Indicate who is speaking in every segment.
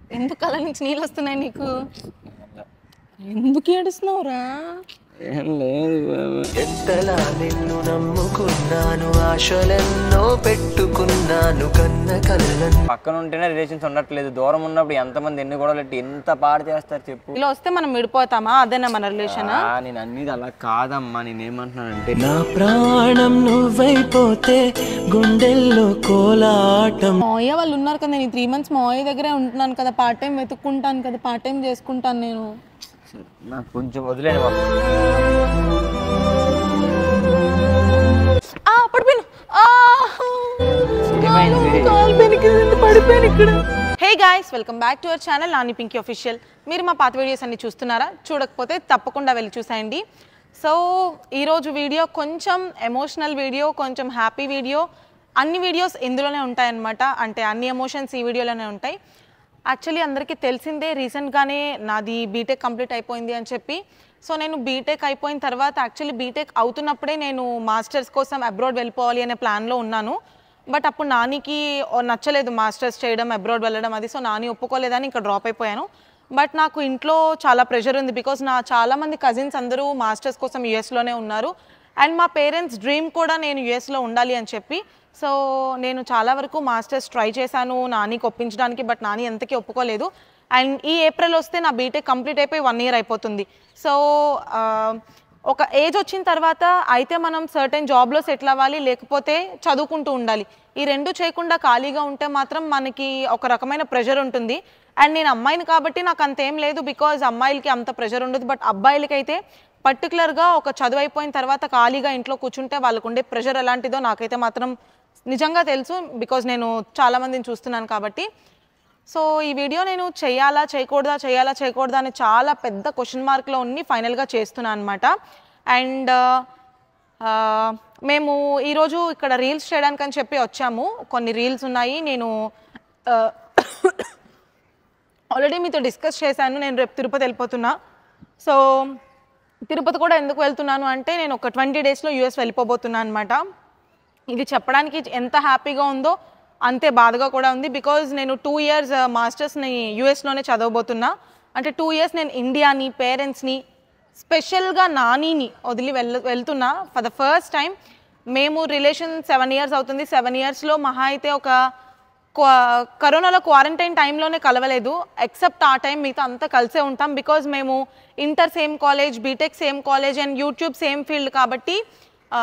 Speaker 1: ఎందుకు కళ్ళ నుంచి నీళ్ళు వస్తున్నాయి నీకు ఎందుకు ఏడుస్తున్నావురా
Speaker 2: ఏం లేదు బాబా.
Speaker 3: ఎంతలా నిన్ను నమ్ముకున్నాను ఆశలెన్నో పెట్టుకున్నాను కన్న కలలను
Speaker 2: పక్కన ఉంటేనే రిలేషన్స్ ఉండట్లేదు దూరం ఉన్నప్పుడు ఎంతమంది ఎన్ని గొడవలు పెట్టి ఎంత పాడు చేస్తారు చెప్పు
Speaker 1: ఇలా వస్తే మనం విడిపోతామా అదేనా మన రిలేషన్
Speaker 2: ఆ, నేను అన్నిది అలా కాదమ్మా నేనేమంటున్నానంటే
Speaker 3: నా ప్రాణం నువ్వైపోతే గుండెల్లో కోలాటం
Speaker 1: మావయ్య వాళ్ళు ఉన్నారు కదా నేను త్రీ మంత్స్ మావయ్య దగ్గరే ఉంటున్నాను కదా పార్ట్ టైం వెతుక్కుంటాను కదా పార్ట్ టైం చేసుకుంటాను నేను
Speaker 2: నాకు కొంచెం వదిలేను బాబు
Speaker 1: ఆ, పడిపోయాను ఆ,
Speaker 2: ఏమైంది?
Speaker 1: కాలు బెనికింది, పడిపోయాను ఇక్కడ hey guys welcome back to our channel Nani Pinky official మీరు మా పాత వీడియోస్ అన్ని చూస్తున్నారా చూడకపోతే తప్పకుండా వెళ్ళి చూసేయండి సో ఈరోజు వీడియో కొంచెం ఎమోషనల్ వీడియో కొంచెం హ్యాపీ వీడియో అన్ని వీడియోస్ ఇందులోనే ఉంటాయన్నమాట అంటే అన్ని ఎమోషన్స్ ఈ వీడియోలోనే ఉంటాయి యాక్చువల్లీ అందరికీ తెలిసిందే రీసెంట్గానే నాది బీటెక్ కంప్లీట్ అయిపోయింది అని చెప్పి సో నేను బీటెక్ అయిపోయిన తర్వాత యాక్చువల్లీ బీటెక్ అవుతున్నప్పుడే నేను మాస్టర్స్ కోసం అబ్రాడ్ వెళ్ళిపోవాలి అనే ప్లాన్లో ఉన్నాను బట్ అప్పుడు నానికి ఓ నచ్చలేదు మాస్టర్స్ చేయడం అబ్రాడ్ వెళ్ళడం అది సో నాని ఒప్పుకోలేదని ఇంకా డ్రాప్ అయిపోయాను బట్ నాకు ఇంట్లో చాలా ప్రెషర్ ఉంది బికాస్ నా చాలా మంది కజిన్స్ అందరూ మాస్టర్స్ కోసం యుఎస్లోనే ఉన్నారు అండ్ మా పేరెంట్స్ డ్రీమ్ కూడా నేను యుఎస్లో ఉండాలి అని చెప్పి సో నేను చాలా వరకు మాస్టర్స్ ట్రై చేశాను నానికి ఒప్పించడానికి బట్ నాని ఎంతకీ ఒప్పుకోలేదు అండ్ ఈ ఏప్రిల్ వస్తే నా బీటెక్ కంప్లీట్ అయిపోయి వన్ ఇయర్ అయిపోతుంది సో ఆ, ఒక ఏజ్ వచ్చిన తర్వాత అయితే మనం సర్టెన్ జాబ్లో సెటిల్ అవ్వాలి లేకపోతే చదువుకుంటూ ఉండాలి ఈ రెండు చేయకుండా ఖాళీగా ఉంటే మాత్రం మనకి ఒక రకమైన ప్రెషర్ ఉంటుంది అండ్ నేను అమ్మాయిని కాబట్టి నాకు అంతేం లేదు బికాజ్ అమ్మాయిలకి అంత ప్రెషర్ ఉండదు బట్ అబ్బాయిలకైతే పర్టికులర్గా ఒక చదువు అయిపోయిన తర్వాత ఖాళీగా ఇంట్లో కూర్చుంటే వాళ్ళకు ఉండే ప్రెషర్ ఎలాంటిదో నాకైతే మాత్రం నిజంగా తెలుసు బికాజ్ నేను చాలా మందిని చూస్తున్నాను కాబట్టి సో ఈ వీడియో నేను చేయాలా చేయకూడదా చేయాలా చేయకూడదా అని చాలా పెద్ద క్వశ్చన్ మార్క్లో ఉండి ఫైనల్గా చేస్తున్నాను అనమాట అండ్ మేము ఈరోజు ఇక్కడ రీల్స్ చేయడానికి అని చెప్పి వచ్చాము కొన్ని రీల్స్ ఉన్నాయి నేను ఆల్రెడీ మీతో డిస్కస్ చేశాను నేను రేపు తిరుపతి వెళ్ళిపోతున్నా సో తిరుపతి కూడా ఎందుకు వెళ్తున్నాను అంటే నేను ఒక ట్వంటీ డేస్లో యూఎస్ వెళ్ళిపోబోతున్నాను అనమాట ఇది చెప్పడానికి ఎంత హ్యాపీగా ఉందో అంతే బాధగా కూడా ఉంది బికాజ్ నేను టూ ఇయర్స్ మాస్టర్స్ని యూఎస్లోనే చదవబోతున్నా అంటే టూ ఇయర్స్ నేను ఇండియాని పేరెంట్స్ని స్పెషల్గా నానీని వదిలి వెళ్ వెళ్తున్నా ఫర్ ద ఫస్ట్ టైం మేము రిలేషన్ సెవెన్ ఇయర్స్ అవుతుంది సెవెన్ ఇయర్స్లో మహా అయితే ఒక క్వా- కరోనాలో క్వారంటైన్ టైంలోనే కలవలేదు ఎక్సెప్ట్ ఆ టైం మిగతా అంతా కలిసే ఉంటాం బికాజ్ మేము inter same college B Tech same college and YouTube same field కాబట్టి ఆ,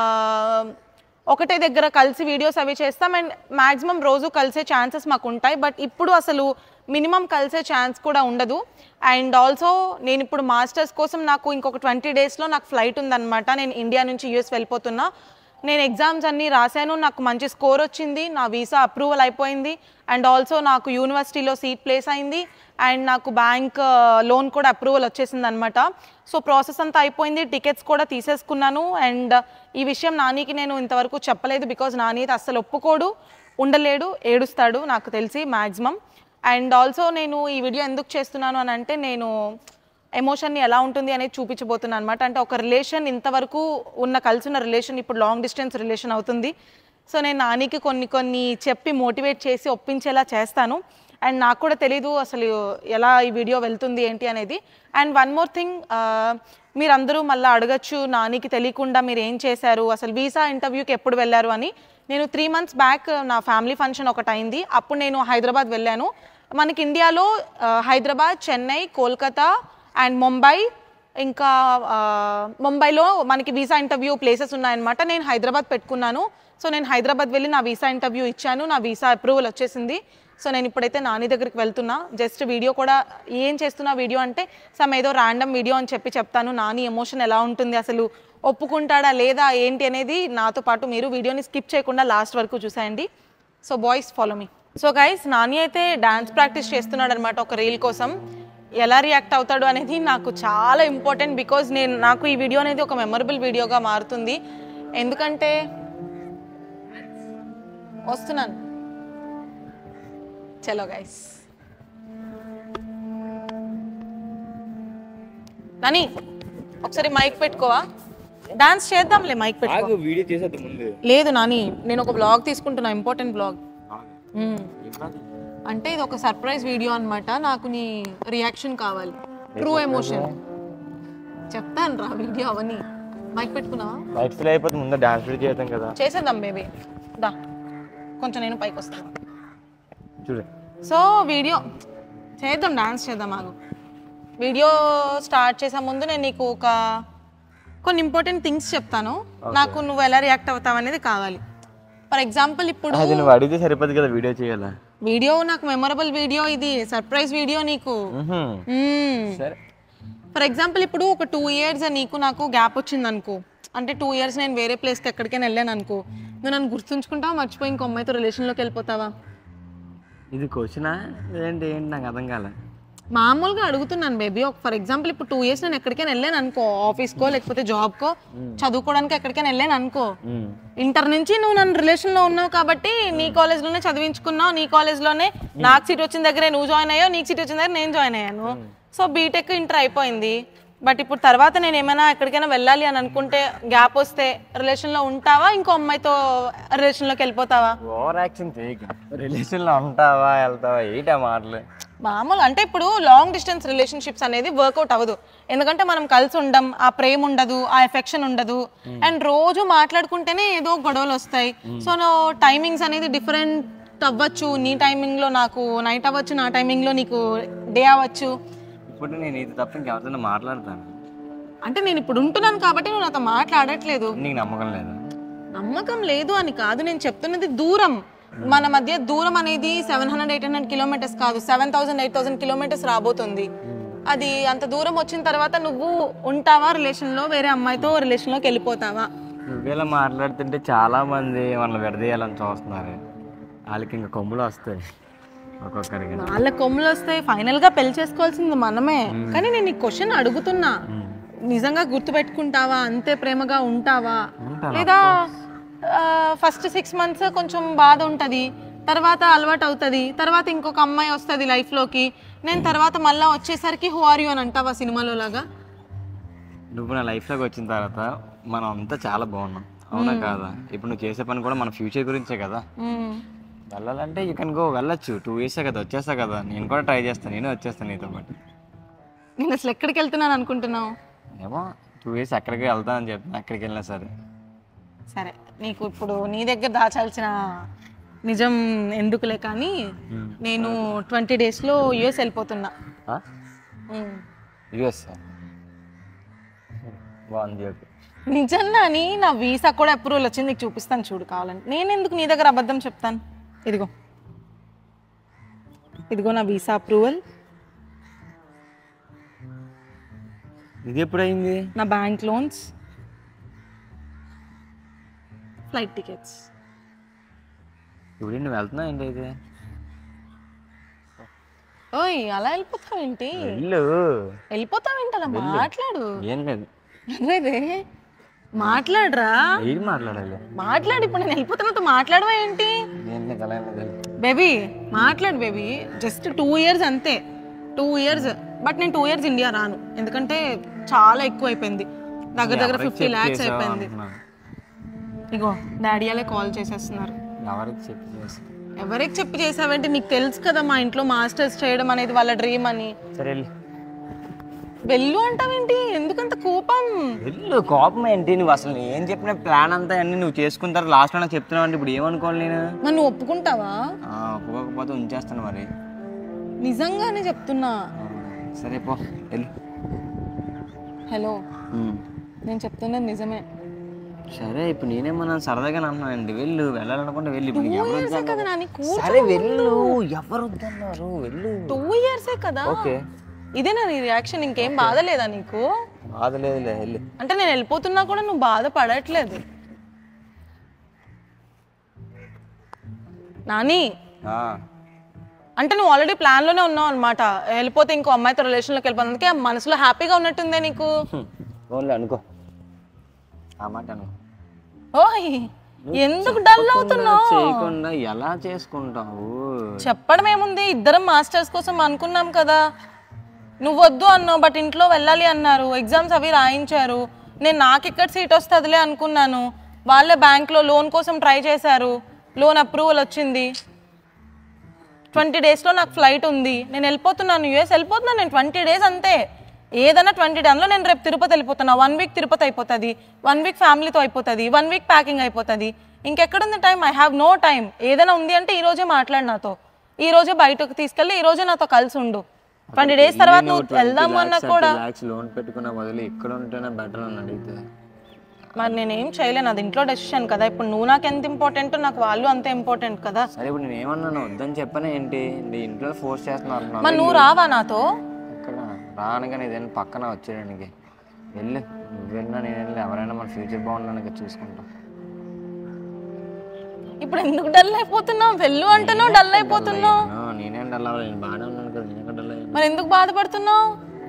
Speaker 1: ఒకటే దగ్గర కలిసి వీడియోస్ అవి చేస్తాం అండ్ మ్యాక్సిమం రోజు కలిసే ఛాన్సెస్ మాకు ఉంటాయి బట్ ఇప్పుడు అసలు మినిమం కలిసే ఛాన్స్ కూడా ఉండదు అండ్ ఆల్సో నేను ఇప్పుడు మాస్టర్స్ కోసం నాకు ఇంకొక ట్వంటీ డేస్లో నాకు ఫ్లైట్ ఉందన్నమాట నేను ఇండియా నుంచి యూఎస్ వెళ్ళిపోతున్నా నేను ఎగ్జామ్స్ అన్నీ రాశాను నాకు మంచి స్కోర్ వచ్చింది నా వీసా అప్రూవల్ అయిపోయింది అండ్ ఆల్సో నాకు యూనివర్సిటీలో సీట్ ప్లేస్ అయింది అండ్ నాకు బ్యాంక్ లోన్ కూడా అప్రూవల్ వచ్చేసింది అనమాట సో ప్రాసెస్ అంతా అయిపోయింది టికెట్స్ కూడా తీసేసుకున్నాను అండ్ ఈ విషయం నానికి నేను ఇంతవరకు చెప్పలేదు బికాజ్ నాని అయితే అస్సలు ఒప్పుకోడు ఉండలేడు ఏడుస్తాడు నాకు తెలిసి మ్యాక్సిమం అండ్ ఆల్సో నేను ఈ వీడియో ఎందుకు చేస్తున్నాను అని అంటే నేను ఎమోషన్ని ఎలా ఉంటుంది అనేది చూపించబోతున్నాను అనమాట అంటే ఒక రిలేషన్ ఇంతవరకు ఉన్న కలిసి ఉన్న రిలేషన్ ఇప్పుడు లాంగ్ డిస్టెన్స్ రిలేషన్ అవుతుంది సో నేను నానికి కొన్ని కొన్ని చెప్పి మోటివేట్ చేసి ఒప్పించేలా చేస్తాను అండ్ నాకు కూడా తెలీదు అసలు ఎలా ఈ వీడియో వెళ్తుంది ఏంటి అనేది అండ్ వన్ మోర్ థింగ్ మీరందరూ మళ్ళీ అడగచ్చు నానికి తెలియకుండా మీరు ఏం చేశారు అసలు వీసా ఇంటర్వ్యూకి ఎప్పుడు వెళ్ళారు అని నేను త్రీ మంత్స్ బ్యాక్ నా ఫ్యామిలీ ఫంక్షన్ ఒకటి అయింది అప్పుడు నేను హైదరాబాద్ వెళ్ళాను మనకి ఇండియాలో ఆ, హైదరాబాద్ చెన్నై కోల్కతా అండ్ ముంబై ఇంకా ఆ, ముంబైలో మనకి వీసా ఇంటర్వ్యూ ప్లేసెస్ ఉన్నాయన్నమాట నేను హైదరాబాద్ పెట్టుకున్నాను సో నేను హైదరాబాద్ వెళ్ళి నా వీసా ఇంటర్వ్యూ ఇచ్చాను నా వీసా అప్రూవల్ వచ్చేసింది సో నేను ఇప్పుడైతే నాని దగ్గరికి వెళ్తున్నా జస్ట్ వీడియో కూడా ఏం చేస్తున్నా వీడియో అంటే సమ్ ఏదో ర్యాండమ్ వీడియో అని చెప్పి చెప్తాను నాని ఎమోషన్ ఎలా ఉంటుంది అసలు ఒప్పుకుంటాడా లేదా ఏంటి అనేది నాతో పాటు మీరు వీడియోని స్కిప్ చేయకుండా లాస్ట్ వరకు చూసేయండి సో బాయ్స్ ఫాలో మీ సో గైస్ నాని అయితే డాన్స్ ప్రాక్టీస్ చేస్తున్నాడు అనమాట ఒక రీల్ కోసం ఎలా రియాక్ట్ అవుతాడు అనేది నాకు చాలా ఇంపార్టెంట్ బికాజ్ నేను నాకు ఈ వీడియో అనేది ఒక మెమరబుల్ వీడియోగా మారుతుంది ఎందుకంటే వస్తున్నాను చలో గైస్ నాని ఒకసారి మైక్ పెట్టుకోవా డాన్స్ చేద్దాంలే మైక్ పెట్టుకో
Speaker 2: ఆగు వీడియో చేసేది ముందు
Speaker 1: లేదు నాని నేను ఒక బ్లాగ్ తీసుకుంటున్నా ఇంపార్టెంట్ బ్లాగ్ అంటే ఇది ఒక సర్ప్రైజ్ వీడియో అన్నమాట నాకు నీ రియాక్షన్ కావాలి ట్రూ ఎమోషన్ చెప్తాను రా వీడియో అవన్నీ మైక్ పెట్టుకున్నావా
Speaker 2: లైట్ ఫీల్ అయిపోతే ముందు డాన్స్ వీడియో చేద్దాం కదా
Speaker 1: చేసేద్దాం బేబీ దా కొంచెం నేను పైకి వస్తాను
Speaker 2: చూడు
Speaker 1: సో వీడియో చేద్దాం డాన్స్ చేద్దాం ఆగు వీడియో స్టార్ట్ చేసే ముందు నేను నీకు ఒక కొన్ని ఇంపార్టెంట్ థింగ్స్ చెప్తాను నాకు నువ్వు ఎలా రియాక్ట్ అవుతావు అనేది కావాలి ఫర్ ఎగ్జాంపుల్ ఇప్పుడు
Speaker 2: అది నువ్వు అడిగితే సరిపోదు కదా వీడియో చేయాలా
Speaker 1: వీడియో నాకు మెమొరబుల్ వీడియో ఇది సర్ప్రైజ్ వీడియో నీకు
Speaker 2: సరే
Speaker 1: ఫర్ ఎగ్జాంపుల్ ఇప్పుడు ఒక టూ ఇయర్స్ నీకు నాకు గ్యాప్ వచ్చింది అనుకో అంటే టూ ఇయర్స్ నేను వేరే ప్లేస్కి ఎక్కడికైనా వెళ్ళాను అనుకో నువ్వు నన్ను గుర్తుంచుకుంటావా మర్చిపోయి ఇంకో అమ్మాయితో రిలేషన్లోకి వెళ్ళిపోతావా
Speaker 2: ఇది క్వశ్చనా ఏంటి ఏంటి నాకు అర్థం కాలే
Speaker 1: మామూలుగా అడుగుతున్నాను బేబీ ఒక ఫర్ ఎగ్జాంపుల్ ఇప్పుడు టూ ఇయర్స్ నేను ఎక్కడికైనా వెళ్ళాను అనుకో ఆఫీస్కో లేకపోతే జాబ్కో చదువుకోవడానికి ఎక్కడికైనా వెళ్ళాను అనుకో
Speaker 2: మ్మ్.
Speaker 1: ఇంటర్ నుంచి నువ్వు నన్ను రిలేషన్లో ఉన్నావు కాబట్టి నీ కాలేజ్లోనే చదివించుకున్నావు నీ కాలేజ్లోనే నాకు సీట్ వచ్చిన దగ్గరే నువ్వు జాయిన్ అయ్యావు నీకు సీట్ వచ్చిన దగ్గర నేను జాయిన్ అయ్యాను సో బీటెక్ ఇంటర్ అయిపోయింది బట్ ఇప్పుడు తర్వాత నేను ఏమైనా ఎక్కడికైనా వెళ్ళాలి అని అనుకుంటే గ్యాప్ వస్తే రిలేషన్లో ఉంటావా ఇంకో అమ్మాయితో రిలేషన్లోకి వెళ్ళిపోతావా
Speaker 2: ఓవర్ యాక్షన్ చేయక రిలేషన్లో ఉంటావా వెళ్తావా ఏంటా మాటలు
Speaker 1: మామూలు అంటే ఇప్పుడు లాంగ్ డిస్టెన్స్ రిలేషన్షిప్స్ అనేది వర్కౌట్ అవ్వదు ఎందుకంటే మనం కలిసి ఉండం ఆ ప్రేమ ఉండదు ఆ ఎఫెక్షన్ ఉండదు అండ్ రోజు మాట్లాడుకుంటేనే ఏదో గొడవలు వస్తాయి సో టైమింగ్స్ అనేది డిఫరెంట్ అవ్వచ్చు నీ టైమింగ్లో నాకు నైట్ అవ్వచ్చు నా టైమింగ్లో నీకు డే అవ్వచ్చు
Speaker 2: ఇప్పుడు నేను ఇది తప్ప ఇంకెవరితో మాట్లాడతాను
Speaker 1: అంటే నేను ఇప్పుడు ఉంటున్నాను కాబట్టి నువ్వు నాతో మాట్లాడట్లేదు
Speaker 2: నీకు నమ్మకం లేదా
Speaker 1: నమ్మకం లేదు అని కాదు నేను చెప్తున్నది దూరం మన మధ్య దూరం అనేది seven hundred eight hundred kilometres కాదు seven thousand eight thousand kilometres రాబోతుంది అది అంత దూరం వచ్చిన తర్వాత నువ్వు ఉంటావా రిలేషన్లో వేరే అమ్మాయితో రిలేషన్లోకి వెళ్ళిపోతావా
Speaker 2: నువ్వేలా మాట్లాడుతుంటే చాలా మంది మనల్ని విడదీయాలని చూస్తున్నారు వాళ్ళకి ఇంకా కొమ్ములు వస్తాయి ఒక్కొక్కరికి
Speaker 1: వాళ్ళ కొమ్ములు వస్తాయి ఫైనల్ గా పెళ్లి చేసుకోవాల్సింది మనమే కానీ నేను ఈ క్వశ్చన్ అడుగుతున్నా నిజంగా గుర్తుపెట్టుకుంటావా అంతే ప్రేమగా ఉంటావా లేదా ఫస్ట్ సిక్స్ మంత్స్ కొంచెం బాధ ఉంటది తర్వాత అలవాటు అవుతుంది తర్వాత ఇంకొక అమ్మాయి వస్తుంది లోకి నేను తర్వాత మళ్ళీ వచ్చేసరికి హూ ఆర్ యూ అని అంటావా సినిమాలో లాగా
Speaker 2: నువ్వు నా లైఫ్లోకి వచ్చిన తర్వాత మనం అంతా చాలా బాగున్నాం అవునా కాదా ఇప్పుడు నువ్వు చేసే పని కూడా మన ఫ్యూచర్ గురించే కదా
Speaker 1: మ్మ్.
Speaker 2: వెళ్ళాలంటే యూ కెన్ గో వెళ్ళొచ్చు టూ ఇయర్సే కదా వచ్చేస్తా కదా నేను కూడా ట్రై చేస్తాను నేను వచ్చేస్తాను నీతో పాటు
Speaker 1: నేను అసలు ఎక్కడికి వెళ్తున్నాను అనుకుంటున్నావు
Speaker 2: ఏమో టూ ఇయర్స్ ఎక్కడికి వెళ్తానని చెప్తాను ఎక్కడికి వెళ్ళినా సరే
Speaker 1: సరే నీకు ఇప్పుడు నీ దగ్గర దాచాల్సిన నిజం ఎందుకులే కానీ నేను ట్వంటీ డేస్లో యుఎస్ వెళ్ళిపోతున్నా మ్మ్.
Speaker 2: యూఎస్ బాగుంది ఓకే
Speaker 1: నిజంగా అని నా వీసా కూడా అప్రూవల్ వచ్చింది నీకు చూపిస్తాను చూడు కావాలంటే నేను ఎందుకు నీ దగ్గర అబద్ధం చెప్తాను ఇదిగో ఇదిగో నా వీసా అప్రూవల్
Speaker 2: ఇది ఎప్పుడైంది
Speaker 1: నా బ్యాంక్ లోన్స్ ఫ్లైట్ టికెట్స్
Speaker 2: ఇప్పుడు నువ్వు వెళ్తున్నావు ఏంటి అయితే
Speaker 1: ఓయ్ అలా వెళ్ళిపోతావేంటి
Speaker 2: వెళ్ళు
Speaker 1: వెళ్ళిపోతావేంటి అలా మాట్లాడు
Speaker 2: ఏం లేదు
Speaker 1: అదే మాట్లాడరా
Speaker 2: ఏం మాట్లాడాలి
Speaker 1: మాట్లాడు ఇప్పుడు నేను వెళ్ళిపోతున్నట్టు మాట్లాడవా ఏంటి
Speaker 2: ఏం లేదు అలా ఏం లేదు
Speaker 1: బేబీ మాట్లాడు బేబీ జస్ట్ టూ ఇయర్స్ అంతే టూ ఇయర్స్ బట్ నేను టూ ఇయర్స్ ఇండియా రాను ఎందుకంటే చాలా ఎక్కువ అయిపోయింది దగ్గర దగ్గర ఫిఫ్టీ ల్యాక్స్ అయిపోయింది
Speaker 2: అంటున్నాను.
Speaker 1: ఇగో డాడీ అలే కాల్ చేసేస్తున్నారు
Speaker 2: ఎవరికి చెప్పి చేస్తా
Speaker 1: ఎవరికి చెప్పి చేసావంటే నీకు తెలుసు కదా మా ఇంట్లో మాస్టర్స్ చేయడం అనేది వాళ్ళ డ్రీమ్ అని
Speaker 2: సరే వెళ్ళు
Speaker 1: వెళ్ళు అంటావేంటి ఎందుకంత కోపం
Speaker 2: వెళ్ళు కోపం ఏంటి నువ్వు అసలు ఏం చెప్పిన ప్లాన్ అంతా అన్ని నువ్వు చేసుకున్న తర్వాత లాస్ట్లో నాకు చెప్తున్నావు అంటే ఇప్పుడు ఏమనుకోవాలి నేను
Speaker 1: మరి నువ్వు ఒప్పుకుంటావా
Speaker 2: ఆ, ఒప్పుకోకపోతే ఉంచేస్తాను మరి
Speaker 1: నిజంగానే చెప్తున్నా
Speaker 2: ఆ, సరే పో వెళ్ళు
Speaker 1: హలో
Speaker 2: ఉమ్.
Speaker 1: నేను చెప్తున్నది నిజమే
Speaker 2: సరే ఇప్పుడు నేనేమన్నా సరదాగా అంటున్నానండి వెళ్ళు వెళ్ళాలనుకుంటే వెళ్ళి ఇప్పుడు నీకు ఎవరు
Speaker 1: ఇయర్సే కదా నాని
Speaker 2: సరే వెళ్ళు ఎవరు వద్దన్నారు వెళ్ళు
Speaker 1: టూ ఇయర్సే కదా
Speaker 2: ఓకే
Speaker 1: ఇదేనా నీ రియాక్షన్ ఇంకేం బాధ లేదా నీకు
Speaker 2: బాధ లేదులే వెళ్ళు
Speaker 1: అంటే నేను వెళ్ళిపోతున్నా కూడా నువ్వు బాధపడట్లేదు నాని
Speaker 2: ఆ,
Speaker 1: అంటే నువ్వు ఆల్రెడీ ప్లాన్లోనే ఉన్నావు అనమాట వెళ్ళిపోతే ఇంకో అమ్మాయితో రిలేషన్లోకి వెళ్ళిపోతుందికే మనసులో హ్యాపీగా ఉన్నట్టుందే నీకు
Speaker 2: హ్మ్. ఓన్లీ అనుకో ఆ మాట అనుకో
Speaker 1: ఓయ్ ఎందుకు డల్ అవుతున్నావు
Speaker 2: చేయకుండా ఎలా చేసుకుంటావు
Speaker 1: చెప్పడం ఏముంది ఇద్దరం మాస్టర్స్ కోసం అనుకున్నాం కదా నువ్వు వద్దు అన్నావు బట్ ఇంట్లో వెళ్ళాలి అన్నారు ఎగ్జామ్స్ అవి రాయించారు నేను నాకు ఎక్కడ సీట్ వస్తుందిలే అనుకున్నాను వాళ్ళే బ్యాంక్లో లోన్ కోసం ట్రై చేశారు లోన్ అప్రూవల్ వచ్చింది ట్వంటీ డేస్లో నాకు ఫ్లైట్ ఉంది నేను వెళ్ళిపోతున్నాను యూఎస్ వెళ్ళిపోతున్నాను నేను ట్వంటీ డేస్ అంతే ఏదైనా ట్వంటీ డేస్లో నేను రేపు తిరుపతి వెళ్ళిపోతున్నా వన్ వీక్ తిరుపతి అయిపోతుంది వన్ వీక్ ఫ్యామిలీతో అయిపోతుంది వన్ వీక్ ప్యాకింగ్ అయిపోతుంది ఇంకెక్కడుంది time I have no time ఏదైనా ఉంది అంటే ఈ రోజే మాట్లాడు నాతో ఈ రోజే బయటకు తీసుకెళ్ళి ఈ రోజే నాతో కలిసి ఉండు ట్వంటీ డేస్ తర్వాత నువ్వు వెళ్దాము అన్నా కూడా
Speaker 2: ల్యాక్స్ లోన్ పెట్టుకున్న బదులు ఇక్కడ ఉంటేనే బెటర్ అని అడిగితే
Speaker 1: మరి నేనేం చేయలేను అది ఇంట్లో డెసిషన్ కదా ఇప్పుడు నువ్వు నాకు ఎంత ఇంపార్టెంట్ నాకు వాళ్ళు అంతే ఇంపార్టెంట్ కదా
Speaker 2: సరే ఇప్పుడు నేను ఏమన్నాను వద్దని చెప్పనే ఏంటి నీ ఇంట్లో ఫోర్స్ చేస్తున్నారు
Speaker 1: మరి నువ్వు రావా నాతో
Speaker 2: ఇక్కడ రానగానే ఇదేనా పక్కన వచ్చేయడానికి వెళ్ళు నువ్వు వెళ్ళినా నేను వెళ్ళి ఎవరైనా మన ఫ్యూచర్ బాగుండడానికి చూసుకుంటాం
Speaker 1: ఇప్పుడు ఎందుకు డల్ అయిపోతున్నావు వెళ్ళు అంటున్నావు డల్ అయిపోతున్నావు
Speaker 2: ఆ, నేనేం డల్ అవ్వలేదు నేను బాగానే ఉన్నాను కదా నేను ఎక్కడ డల్ అయ్యాను
Speaker 1: మరి ఎందుకు బాధపడుతున్నావు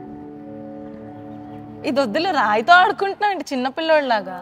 Speaker 1: ఇది వద్దులే రాయితో ఆడుకుంటున్నావు ఏంటి చిన్నపిల్లోడిలాగా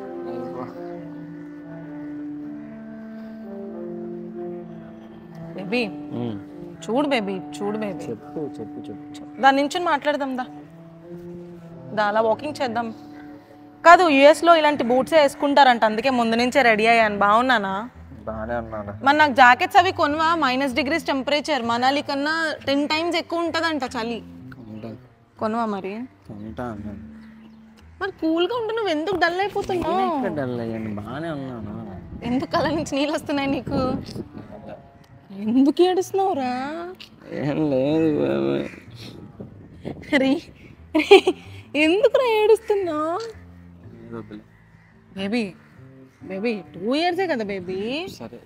Speaker 1: బేబీ
Speaker 2: ఉమ్.
Speaker 1: చూడు బేబీ చూడు బేబీ
Speaker 2: చెప్పు చెప్పు చెప్పు
Speaker 1: దాని నుంచి మాట్లాడదాం దా దా అలా వాకింగ్ చేద్దాం కాదు US లో ఇలాంటి బూట్స్ వేసుకుంటారంట అందుకే ముందు నుంచే రెడీ అయ్యాను బాగున్నానా
Speaker 2: బాగానే ఉన్నాడు
Speaker 1: మరి నాకు జాకెట్స్ అవి కొనవా మైనస్ డిగ్రీస్ టెంపరేచర్ మనాలి కన్నా టెన్ టైమ్స్ ఎక్కువ ఉంటుందంట చలి
Speaker 2: ఉంటా
Speaker 1: కొనవా మరి
Speaker 2: ఉంటా అన్నాను
Speaker 1: మరి కూల్గా ఉంటే నువ్వు ఎందుకు డల్ అయిపోతున్నావు
Speaker 2: ఎక్కడ డల్ అయ్యాను బాగానే ఉన్నాను
Speaker 1: ఎందుకు కళ్ళ నుంచి నీళ్ళు వస్తున్నాయి నీకు ఎందుకు ఏడుస్తున్నావురా
Speaker 2: ఏం లేదు బాబాయ్.
Speaker 1: రీ ఎందుకురా ఏడుస్తున్నావు
Speaker 2: ఏదో ఒకటి.
Speaker 1: బేబీ బేబీ టూ ఇయర్సే కదా బేబీ
Speaker 2: సరే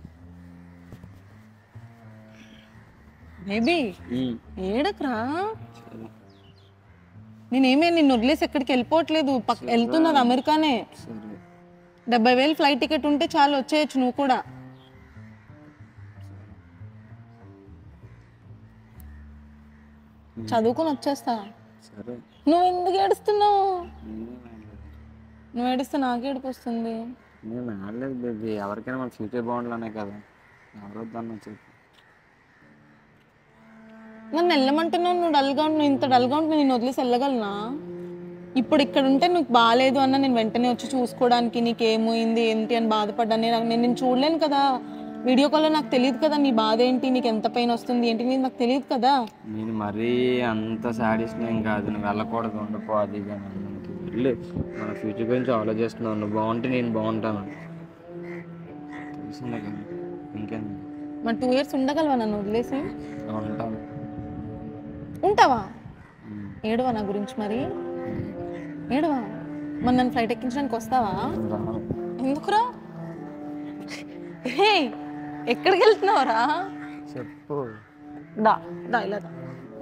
Speaker 1: బేబీ
Speaker 2: ఉమ్.
Speaker 1: ఏడకరా
Speaker 2: సరే
Speaker 1: నేనేమే నిన్ను వదిలేసి ఎక్కడికి వెళ్ళిపోవట్లేదు పక్ వెళ్తున్నది అమెరికానే
Speaker 2: సరే
Speaker 1: డెబ్బై వేలు ఫ్లైట్ టికెట్ ఉంటే చాలు వచ్చేయచ్చు నువ్వు కూడా చదువుకొని వచ్చేస్తా
Speaker 2: సరే
Speaker 1: నువ్వు ఎందుకు ఏడుస్తున్నావు
Speaker 2: నేనేం ఆడలేదు.
Speaker 1: నువ్వు ఏడిస్తే నాకు ఏడుపు వస్తుంది
Speaker 2: నేను ఆడలేదు బేబీ ఎవరికైనా మన ఫ్యూచర్ బాగుండాలనే కదా ఎవరు వద్దన్నా చెప్పు
Speaker 1: నన్ను వెళ్ళమంటున్నావు నువ్వు డల్గా ఉంటు ఇంత డల్గా ఉంటే నేను వదిలేసి వెళ్ళగలనా ఇప్పుడు ఇక్కడ ఉంటే నీకు బాగాలేదు అన్న నేను వెంటనే వచ్చి చూసుకోవడానికి నీకు ఏమైంది ఏంటి అని బాధపడ్డాను నేను నేను నేను చూడలేను కదా వీడియో కాల్లో నాకు తెలియదు కదా నీ బాధ ఏంటి నీకు ఎంత పెయిన్ వస్తుంది ఏంటి నీకు నాకు తెలియదు కదా
Speaker 2: నేను మరీ అంత సాటిస్ఫై ఏం కాదు నువ్వు వెళ్ళకూడదు ఉండిపో అది ఇది అని అన్నానికి. వెళ్ళు మన ఫ్యూచర్ గురించి ఆలోచిస్తున్నావు నువ్వు బాగుంటే నేను బాగుంటాను తెలిసిందే కదా ఇంకేంది
Speaker 1: మరి టూ ఇయర్స్ ఉండగలవా నన్ను వదిలేసి
Speaker 2: ఉంటాను
Speaker 1: ఉంటావా
Speaker 2: ఉమ్.
Speaker 1: ఏడవా నా గురించి మరి ఏడవా మరి నన్ను ఫ్లైట్ ఎక్కించడానికి వస్తావా
Speaker 2: రాను.
Speaker 1: ఎందుకురా హే ఎక్కడికి వెళ్తున్నావురా
Speaker 2: చెప్పు
Speaker 1: దా దా ఇలా దా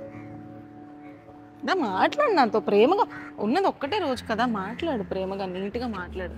Speaker 1: దా మాట్లాడు నాతో ప్రేమగా ఉన్నది ఒక్కటే రోజు కదా మాట్లాడు ప్రేమగా నీట్గా మాట్లాడు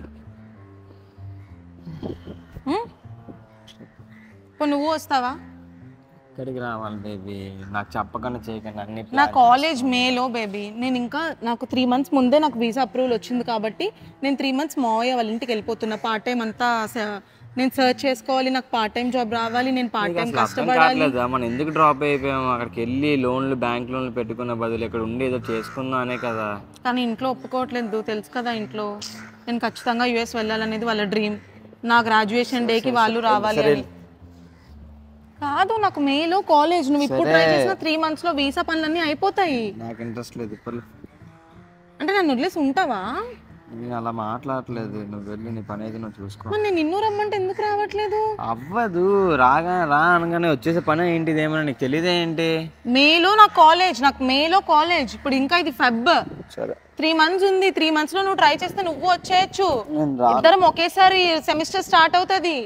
Speaker 1: ఉం? ఇప్పుడు నువ్వు వస్తావా
Speaker 2: ఇక్కడికి రావాలి బేబీ నాకు చెప్పకుండా చేయకండి అన్ని
Speaker 1: నా కాలేజ్ మేలో బేబీ నేను ఇంకా నాకు త్రీ మంత్స్ ముందే నాకు వీసా అప్రూవల్ వచ్చింది కాబట్టి నేను త్రీ మంత్స్ మావయ్య వాళ్ళ ఇంటికి వెళ్ళిపోతున్నా పార్ట్ టైం అంతా స- నేను సర్చ్ చేసుకోవాలి నాకు పార్ట్ టైం జాబ్ రావాలి నేను పార్ట్ టైం
Speaker 2: అసలు అర్థం
Speaker 1: కష్టపడాలి
Speaker 2: కావట్లేదా మనం ఎందుకు డ్రాప్ అయిపోయాము అక్కడికి వెళ్ళి లోన్లు బ్యాంక్ లోన్లు పెట్టుకున్న బదులు ఇక్కడ ఉండి ఏదో చేసుకుందాం అనే కదా
Speaker 1: కానీ ఇంట్లో ఒప్పుకోవట్లేదు తెలుసు కదా ఇంట్లో నేను ఖచ్చితంగా యుఎస్ వెళ్ళాలనేది వాళ్ళ డ్రీమ్ నా గ్రాడ్యుయేషన్ డేకి వాళ్ళు రావాలి అని కాదు నాకు మేలో కాలేజ్ నువ్వు ఇప్పుడు ట్రై చేసిన త్రీ మంత్స్ లో వీసా పనులన్నీ అయిపోతాయి
Speaker 2: నాకు ఇంట్రెస్ట్ లేదు ఇప్పుడు
Speaker 1: అంటే నన్ను వదిలేసి ఉంటావా
Speaker 2: నేను అలా మాట్లాడట్లేదు నువ్వు వెళ్ళి నీ పని అయితే నువ్వు చూసుకో
Speaker 1: మరి నేను నిన్ను రమ్మంటే ఎందుకు రావట్లేదు
Speaker 2: అవ్వదు రాగా రా అనగానే వచ్చేసే పని ఏంటి ఇదేమన్నా నీకు తెలియదే ఏంటి
Speaker 1: మేలో నా కాలేజ్ నాకు మేలో కాలేజ్ ఇప్పుడు ఇంకా ఇది ఫెబ్
Speaker 2: సరే
Speaker 1: త్రీ మంత్స్ ఉంది త్రీ మంత్స్ లో నువ్వు ట్రై చేస్తే నువ్వు వచ్చేయచ్చు
Speaker 2: నేను రా
Speaker 1: ఇద్దరం ఒకేసారి సెమిస్టర్ స్టార్ట్ అవుతుంది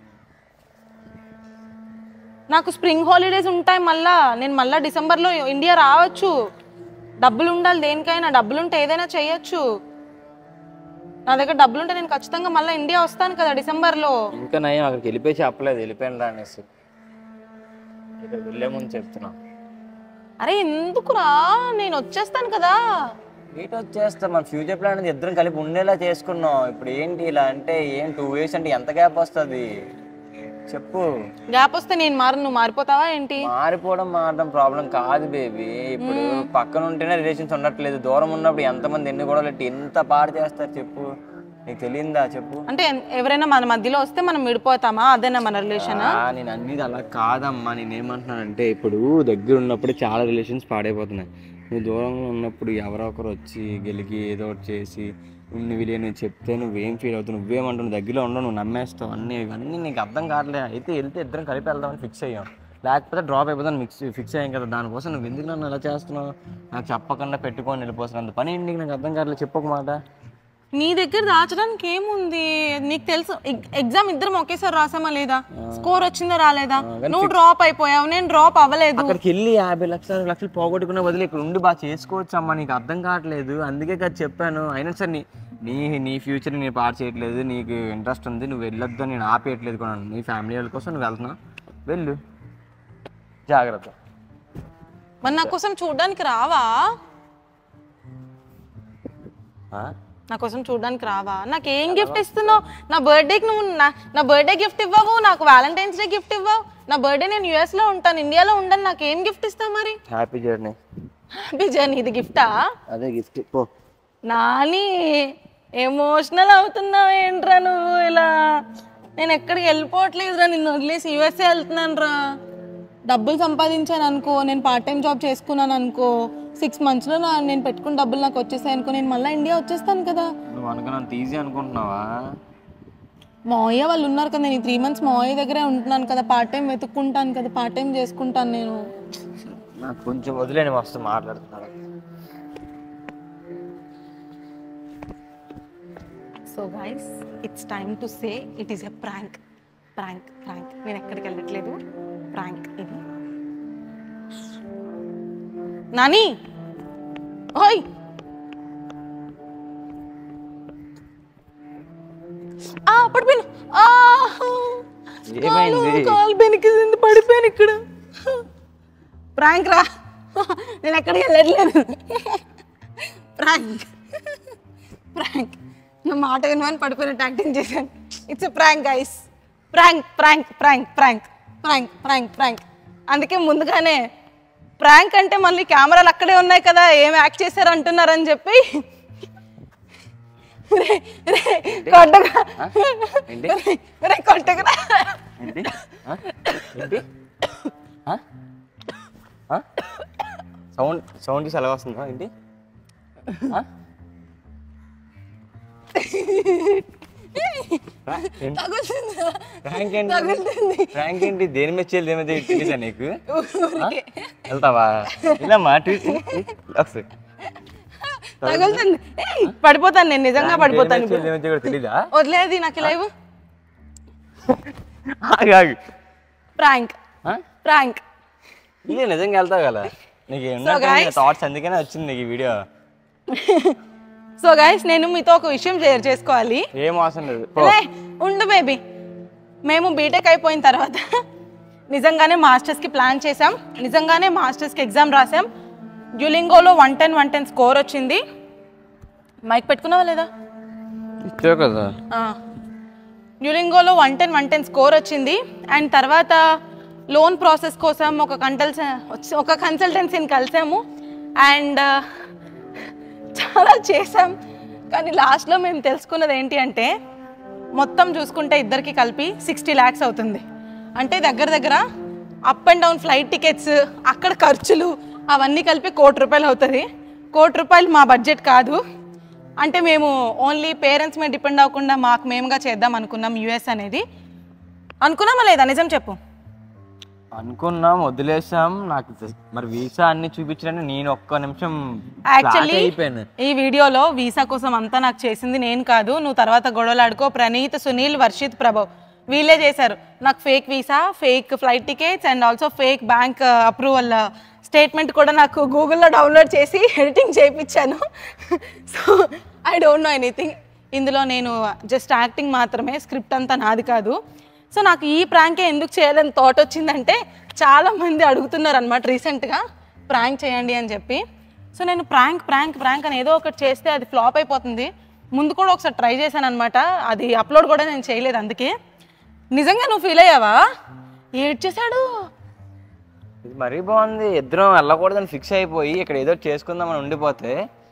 Speaker 1: నాకు స్ప్రింగ్ హాలిడేస్ ఉంటాయి మళ్ళా నేను మళ్ళా డిసెంబర్లో ఇండియా రావచ్చు డబ్బులు ఉండాలి దేనికైనా డబ్బులు ఉంటే ఏదైనా చేయొచ్చు నా దగ్గర డబ్బులు ఉంటే నేను ఖచ్చితంగా మళ్ళీ ఇండియా వస్తాను కదా డిసెంబర్లో
Speaker 2: ఇంకా నయం అక్కడికి వెళ్ళిపోయి చెప్పలేదు వెళ్ళిపోయాను రా అనేసి ఇక్కడ వెళ్ళే ముందు చెప్తున్నా
Speaker 1: అరే ఎందుకురా నేను వచ్చేస్తాను కదా
Speaker 2: నీట్ వచ్చేస్తా మన ఫ్యూచర్ ప్లాన్ అనేది ఇద్దరం కలిపి ఉండేలా చేసుకున్నాం ఇప్పుడు ఏంటి ఇలా అంటే ఏం టూ ఇయర్స్ అంటే ఎంత గ్యాప్ వస్తుంది చెప్పు
Speaker 1: గ్యాప్ వస్తే నేను మారు నువ్వు మారిపోతావా ఏంటి
Speaker 2: మారిపోవడం మారడం ప్రాబ్లం కాదు బేబీ ఇప్పుడు పక్కన ఉంటేనే రిలేషన్స్ ఉండట్లేదు దూరం ఉన్నప్పుడు ఎంతమంది ఎన్ని గొడవలు పెట్టి ఎంత పాడు చేస్తారు చెప్పు నీకు తెలియందా చెప్పు
Speaker 1: అంటే ఎన్- ఎవరైనా మన మధ్యలో వస్తే మనం విడిపోతామా అదేనా మన రిలేషన్
Speaker 2: ఆ, నేను అన్నిది అలా కాదమ్మా నేను ఏమంటున్నానంటే ఇప్పుడు దగ్గర ఉన్నప్పుడు చాలా రిలేషన్స్ పాడైపోతున్నాయి నువ్వు దూరంలో ఉన్నప్పుడు ఎవరో ఒకరు వచ్చి గెలికి ఏదో ఒకటి చేసి నువ్వు ఇలా నేను చెప్తే నువ్వేం ఫీల్ అవుతావు నువ్వేమంటావు దగ్గరలో ఉండవు నువ్వు నమ్మేస్తావు అన్నీ ఇవన్నీ నీకు అర్థం కావట్లేదు అయితే వెళ్తే ఇద్దరం కలిపి వెళ్దామని ఫిక్స్ అయ్యాం లేకపోతే డ్రాప్ అయిపోతాను మిక్స్ ఫిక్స్ అయ్యాం కదా దానికోసం నువ్వు ఎందుకు నన్ను ఎలా చేస్తున్నావు నాకు చెప్పకుండా పెట్టుకొని వెళ్ళిపోతున్నాను అంత పని ఏంటి నీకు నాకు అర్థం కావట్లేదు చెప్పు ఒక మాట
Speaker 1: నీ దగ్గర దాచడానికి ఏముంది నీకు తెలుసు ఎగ్జామ్ ఇద్దరం ఒకేసారి రాసామా లేదా స్కోర్ వచ్చిందా రాలేదా నువ్వు డ్రాప్ అయిపోయావు నేను డ్రాప్ అవ్వలేదు
Speaker 2: అక్కడికి వెళ్ళి యాభై లక్షలు అరవై లక్షలు పోగొట్టుకునే బదులు ఇక్కడ ఉండి బాగా చేసుకోవచ్చు అమ్మా నీకు అర్థం కావట్లేదు అందుకే కదా చెప్పాను అయినా సరే నీ నీ నీ ఫ్యూచర్ నేను పాడు చేయట్లేదు నీకు ఇంట్రెస్ట్ ఉంది నువ్వు వెళ్ళొద్దు అని నేను ఆపేయట్లేదు కూడా నీ ఫ్యామిలీ వాళ్ళ కోసం నువ్వు వెళ్తున్నావు వెళ్ళు జాగ్రత్త
Speaker 1: మరి నా కోసం చూడడానికి రావా
Speaker 2: ఆ?
Speaker 1: నా కోసం చూడడానికి రావా నాకు ఏం గిఫ్ట్ ఇస్తున్నావు నా బర్త్డేకి నువ్వు నా నా బర్త్డే గిఫ్ట్ ఇవ్వవు నాకు వ్యాలంటైన్స్ డే గిఫ్ట్ ఇవ్వవు నా బర్త్డే నేను US లో ఉంటాను ఇండియాలో ఉండను నాకు ఏం గిఫ్ట్ ఇస్తావు మరి
Speaker 2: హ్యాపీ జర్నీ
Speaker 1: హ్యాపీ జర్నీ ఇది గిఫ్టా
Speaker 2: అదే గిఫ్ట్ పో
Speaker 1: నాని ఎమోషనల్ అవుతున్నావు ఏంట్రా నువ్వు ఇలా నేను ఎక్కడికి వెళ్ళిపోవట్లేదురా నిన్ను వదిలేసి యూఎస్ఏ వెళ్తున్నాను రా డబ్బులు సంపాదించాను అనుకో నేను పార్ట్ టైం జాబ్ చేసుకున్నాను అనుకో సిక్స్ మంత్స్లో నా నేను పెట్టుకున్న డబ్బులు నాకు వచ్చేసాయి అనుకో నేను మళ్ళీ ఇండియా వచ్చేస్తాను కదా
Speaker 2: నువ్వు అనుకున్నంత ఈజీ అనుకుంటున్నావా
Speaker 1: మావయ్య వాళ్ళు ఉన్నారు కదా నేను త్రీ మంత్స్ మావయ్య దగ్గరే ఉంటున్నాను కదా పార్ట్ టైం వెతుక్కుంటాను కదా పార్ట్ టైం చేసుకుంటాను నేను
Speaker 2: నాకు కొంచెం వదిలేని మస్తు మాట్లాడుతున్నాడు
Speaker 1: so guys it's time to say it is a prank prank prank నేను ఎక్కడికి వెళ్ళట్లేదు ప్రాంక్ ఇది నాని ఓయ్ ఆ పడిపోయాను ఆ!
Speaker 2: ఏమైంది?
Speaker 1: కాలు- కాలు బెనికింది పడిపోయాను ఇక్కడ ప్రాంక్ రా నేను ఎక్కడికి వెళ్ళట్లేదు ప్రాంక్ ప్రాంక్ నా మాట వినమని పడిపోయినట్టు యాక్టింగ్ చేశాను it's prank guys prank prank prank prank prank prank prank అందుకే ముందుగానే ప్రాంక్ అంటే మళ్ళీ కెమెరాలు అక్కడే ఉన్నాయి కదా ఏం యాక్ట్ చేశారు అంటున్నారని చెప్పి రే, రే, కొట్టగా
Speaker 2: ఏంటి?
Speaker 1: రే, రే, కొట్టగా
Speaker 2: ఏంటి ఆ? ఏంటి ఆ? ఆ? సౌండ్ సౌండ్ తీసి ఎలా వస్తుందా ఏంటి ఆ? రా, ఏంటి?
Speaker 1: తగులుతుందా?
Speaker 2: ప్రాంక్ ఏంటి
Speaker 1: తగులుతుంది
Speaker 2: ప్రాంక్ ఏంటి దేని మీద చేయాలి దేని మీద చేయాలి తెలీదా నీకు
Speaker 1: ఊరికే.
Speaker 2: వెళ్తావా ఇలామ్మా ఒకసారి
Speaker 1: తగులుతుంది ఏయ్, పడిపోతాను నేను నిజంగా పడిపోతాను ఇప్పుడు.
Speaker 2: దేని మీద చేయాలి తెలీదా
Speaker 1: వదిలేది నాకు లైవ్
Speaker 2: ఆగు ఆగు
Speaker 1: ప్రాంక్
Speaker 2: ఆ?
Speaker 1: ప్రాంక్
Speaker 2: ఇదే నిజంగా వెళ్తావు కదా నీకు
Speaker 1: guys-
Speaker 2: థాట్స్ అందుకనే వచ్చింది నీకు ఈ వీడియో
Speaker 1: సో గైస్ నేను మీతో ఒక విషయం షేర్ చేసుకోవాలి
Speaker 2: ఏం అవసరం లేదు పో.
Speaker 1: లే, ఉండు బేబీ మేము బీటెక్ అయిపోయిన తర్వాత నిజంగానే మాస్టర్స్కి ప్లాన్ చేసాం నిజంగానే మాస్టర్స్కి ఎగ్జామ్ రాసాం డ్యూలింగోలో one ten one ten score వచ్చింది మైక్ పెట్టుకున్నావా లేదా
Speaker 2: ఇచ్చావు కదా
Speaker 1: డ్యూలింగోలో one ten one ten score వచ్చింది అండ్ తర్వాత లోన్ ప్రాసెస్ కోసం ఒక కంటల్స్ ఒక కన్సల్టెన్సీని కలిసాము అండ్ చాలా చేసాం కానీ లాస్ట్లో మేము తెలుసుకున్నది ఏంటి అంటే మొత్తం చూసుకుంటే ఇద్దరికి కలిపి సిక్స్టీ ల్యాక్స్ అవుతుంది అంటే దగ్గర దగ్గర up and down flight tickets అక్కడ ఖర్చులు అవన్నీ కలిపి కోటి రూపాయలు అవుతుంది కోటి రూపాయలు మా బడ్జెట్ కాదు అంటే మేము ఓన్లీ పేరెంట్స్ మీద డిపెండ్ అవ్వకుండా మాకు మేముగా చేద్దాం అనుకున్నాం యుఎస్ అనేది అనుకున్నామా లేదా నిజం చెప్పు
Speaker 2: అనుకున్నాం వదిలేసాం నాకు తె- మరి వీసా అన్ని చూపించడానికి నేను ఒక్క నిమిషం
Speaker 1: యాక్చువల్లీ
Speaker 2: flat అయిపోయాను
Speaker 1: ఈ వీడియోలో వీసా కోసం అంతా నాకు చేసింది నేను కాదు నువ్వు తర్వాత గొడవలు ఆడుకో ప్రణీత్ సునీల్ వర్షిత్ ప్రభవ్ వీళ్ళే చేశారు నాకు fake visa fake flight tickets and also fake bank approval statement కూడా నాకు గూగుల్లో డౌన్లోడ్ చేసి ఎడిటింగ్ చేయించాను so I don't know anything ఇందులో నేను జస్ట్ యాక్టింగ్ మాత్రమే స్క్రిప్ట్ అంతా నాది కాదు సో నాకు ఈ ప్రాంకే ఎందుకు చేయాలని థాట్ వచ్చిందంటే చాలా మంది అడుగుతున్నారు అనమాట రీసెంట్గా ప్రాంక్ చేయండి అని చెప్పి సో నేను ప్రాంక్ ప్రాంక్ ప్రాంక్ అని ఏదో ఒకటి చేస్తే అది ఫ్లాప్ అయిపోతుంది ముందు కూడా ఒకసారి ట్రై చేశాను అనమాట అది అప్లోడ్ కూడా నేను చేయలేదు అందుకే నిజంగా నువ్వు ఫీల్ అయ్యావా ఏడ్ చేశాడు
Speaker 2: ఇది మరీ బాగుంది ఇద్దరం వెళ్ళకూడదని ఫిక్స్ అయిపోయి ఇక్కడ ఏదో ఒకటి చేసుకుందామని ఉండిపోతే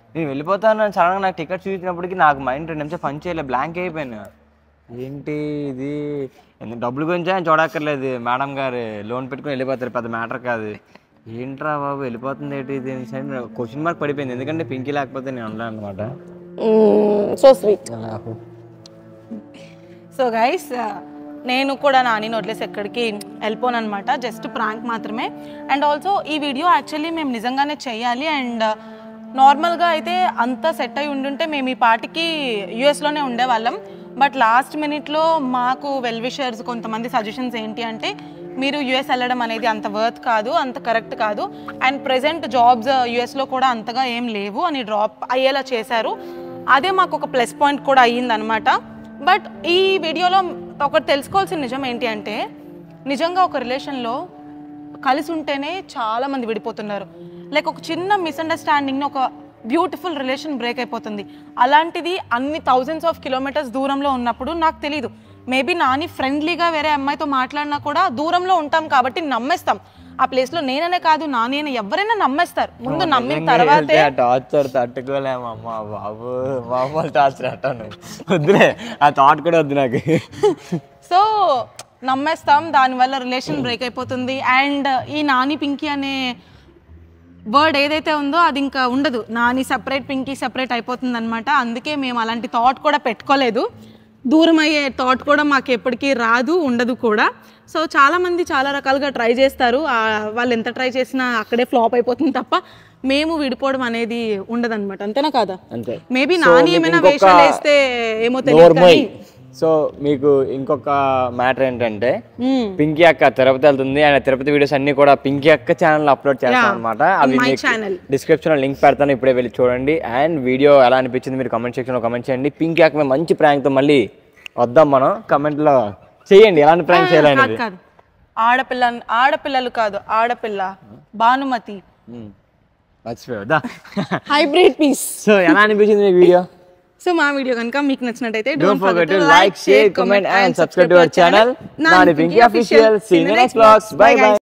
Speaker 2: నేను వెళ్ళిపోతాను సడన్గా నాకు టికెట్ చూసినప్పటికి నాకు మైండ్ రెండు నిమిషం పని చేయలేదు బ్లాంక్ అయిపోయాను ఏంటి ఇది ఎందుకు డబ్బుల గురించి ఆయన చూడక్కర్లేదు మేడం గారు లోన్ పెట్టుకుని వెళ్ళిపోతారు పెద్ద మ్యాటర్ కాదు ఏంట్రా బాబు వెళ్ళిపోతుంది ఏంటి ఇది క్వశ్చన్ మార్క్ పడిపోయింది ఎందుకంటే పింకీ లేకపోతే నేను అనలేను అనమాట
Speaker 1: సో స్వీట్ సో గైస్ నేను కూడా నాని వదిలేసి ఎక్కడికి వెళ్ళిపోను అనమాట జస్ట్ ప్రాంక్ మాత్రమే అండ్ ఆల్సో ఈ వీడియో యాక్చువల్లీ మేము నిజంగానే చేయాలి అండ్ నార్మల్గా అయితే అంతా సెట్ అయి ఉండుంటే మేము ఈ పాటికి యూఎస్లోనే ఉండేవాళ్ళం బట్ లాస్ట్ మినిట్లో మాకు వెల్ విషర్స్ కొంతమంది సజెషన్స్ ఏంటి అంటే మీరు యుఎస్ వెళ్ళడం అనేది అంత వర్త్ కాదు అంత కరెక్ట్ కాదు అండ్ ప్రజెంట్ జాబ్స్ యుఎస్లో కూడా అంతగా ఏం లేవు అని డ్రాప్ అయ్యేలా చేశారు అదే మాకు ఒక ప్లస్ పాయింట్ కూడా అయ్యిందనమాట బట్ ఈ వీడియోలో ఒకటి తెలుసుకోవాల్సిన నిజం ఏంటి అంటే నిజంగా ఒక రిలేషన్లో కలిసి ఉంటేనే చాలా మంది విడిపోతున్నారు లైక్ ఒక చిన్న మిస్అండర్స్టాండింగ్ ఒక బ్యూటిఫుల్ రిలేషన్ బ్రేక్ అయిపోతుంది అలాంటిది అన్ని థౌజండ్స్ ఆఫ్ కిలోమీటర్స్ దూరంలో ఉన్నప్పుడు నాకు తెలియదు మేబీ నాని ఫ్రెండ్లీగా వేరే అమ్మాయితో మాట్లాడినా కూడా దూరంలో ఉంటాం కాబట్టి నమ్మేస్తాం ఆ ప్లేస్లో నేననే కాదు నాని అని ఎవరైనా నమ్మేస్తారు ముందు నమ్మిన తర్వాతే
Speaker 2: టార్చర్ తట్టుకోలేమమ్మా బాబు మామూలు టార్చర్ అట్టాను వద్దులే ఆ థాట్ కూడా వద్దు నాకు
Speaker 1: సో నమ్మేస్తాం దానివల్ల రిలేషన్ బ్రేక్ అయిపోతుంది అండ్ ఈ నాని పింకీ అనే వర్డ్ ఏదైతే ఉందో అది ఇంకా ఉండదు నాని సపరేట్ పింకీ సపరేట్ అయిపోతుంది అనమాట అందుకే మేము అలాంటి థాట్ కూడా పెట్టుకోలేదు దూరం అయ్యే థాట్ కూడా మాకు ఎప్పటికీ రాదు ఉండదు కూడా సో చాలామంది చాలా రకాలుగా ట్రై చేస్తారు ఆ, వాళ్ళు ఎంత ట్రై చేసినా అక్కడే ఫ్లాప్ అయిపోతుంది తప్ప మేము విడిపోవడం అనేది ఉండదన్నమాట అంతేనా కాదా
Speaker 2: అంతే
Speaker 1: మేబీ
Speaker 2: So,
Speaker 1: నాని
Speaker 2: మీకు
Speaker 1: ఏమైనా
Speaker 2: ఇంకొక
Speaker 1: వేషాలు వేస్తే ఏమో తెలియదు
Speaker 2: నోర్మోయ్
Speaker 1: కానీ
Speaker 2: సో మీకు ఇంకొక మ్యాటర్ ఏంటంటే
Speaker 1: మ్మ్.
Speaker 2: పింకీ అక్క తిరుపతి వెళ్తుంది ఆయన తిరుపతి వీడియోస్ అన్ని కూడా పింకీ అక్క ఛానల్ అప్లోడ్ చేస్తాం
Speaker 1: Yeah,
Speaker 2: అనమాట
Speaker 1: in
Speaker 2: అవి
Speaker 1: my channel.
Speaker 2: డిస్క్రిప్షన్ లో లింక్ పెడతాను ఇప్పుడే వెళ్ళి చూడండి అండ్ వీడియో ఎలా అనిపించింది మీరు కమెంట్ సెక్షన్ లో కమెంట్ చేయండి పింకీ అక్క మీద మంచి prank తో మళ్ళీ వద్దాం మనం కమెంట్ లో చేయండి ఎలాంటి ప్రాంక్
Speaker 1: కాదు
Speaker 2: చేయాలనేది
Speaker 1: కాదు ఆడపిల్ల ఆడపిల్లలు కాదు ఆడపిల్ల భానుమతి
Speaker 2: మర్చిపోయా
Speaker 1: హైబ్రిడ్ పీస్
Speaker 2: సో ఎలా అనిపించింది మీ వీడియో
Speaker 1: సో మా వీడియో కనుక మీకు నచ్చినట్టయితే
Speaker 2: Don't forget to like, share, comment and subscribe to our channel. Nani Pinky Official. See you in the next vlogs. Bye bye.